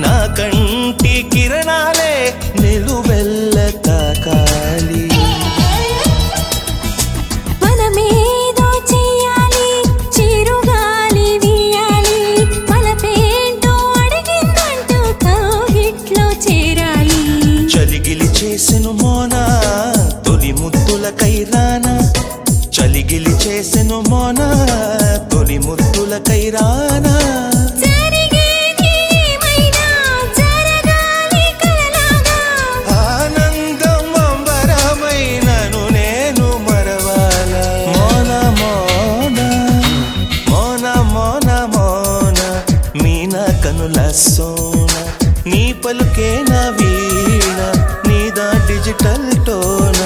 నా కంటి కిరణాలే నిలువెల్ల తాకాలి మనమేదో చెయ్యాలి చిరుగాలి వీయాలి మన పేంటో అడిగిందంటూ కౌగిట్లో చేరాలి చలిగిలి చేసెను మోన తొలి ముద్దుల కైరానా చలిగిలి చేసెను మోన తొలి ముద్దుల కైరానా జరిగేది ఏమైనా జరగాలి కలలాగా ఆనందం అంబరమైనను నేను మరవాల మోన మోన మోన మోన మోన మీన కనుల సోన నీ పలుకే నా వీణ నీదా డిజిటల్ టోనా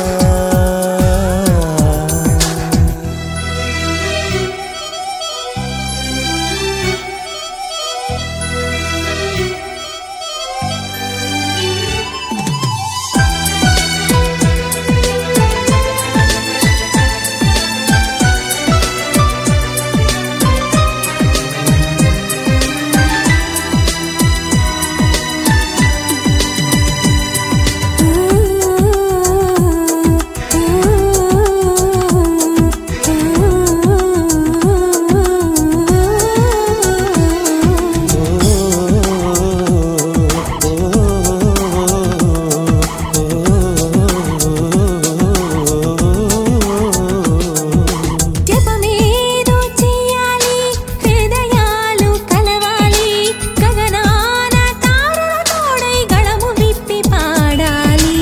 జపమేదో చెయ్యాలి హృదయాలు కలవాలి గగనాన తారల తోడై గళము విప్పి పాడాలి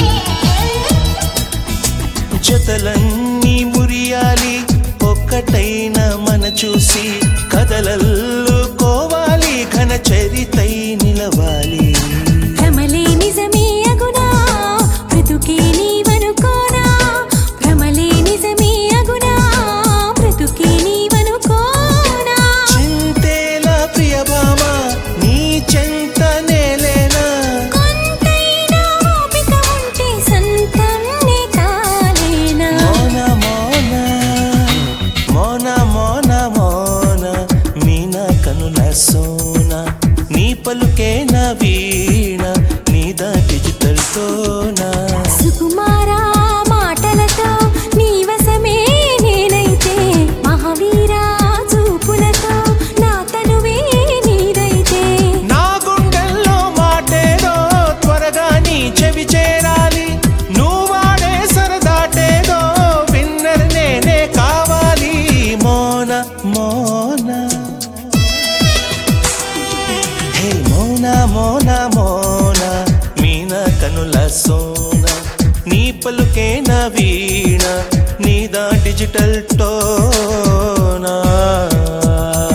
జతలన్నీ మురియాలి ఒక్కటైన మన చూసి కదలల్లుకోవాలి ఘన చరితై నిలవాలి భ్రమలే నిజమే అగునా బ్రతుకే నీవనుకోనా భ్రమలే నిజమే అగునా బ్రతుకే నీవనుకోనా చింతేలా ప్రియభామ నీ చెంత నేలేనా కొంతైనా ఓపిక ఉంటే సంతంనే కాలేనా మోన మోన మోన మోన మోన మీన కనుల సోన నీ పలుకే నా వీణ నీదా డిజిటల్ తోనా సుకుమారా మాటలతో నీ వశమే నేనైతే మహావీరా చూపులతో నా తనువే నీదైతే నా గుండెల్లో మాటేదో త్వరగా నీ చెవి చేరాలి నువ్వాడే సరదాటేదో విన్నర్ నేనే కావాలి మోన మోన హే మోన మోన మోన మీన కనుల సోన నీ పలుకే నా వీణ నీదా డిజిటల్ టోనా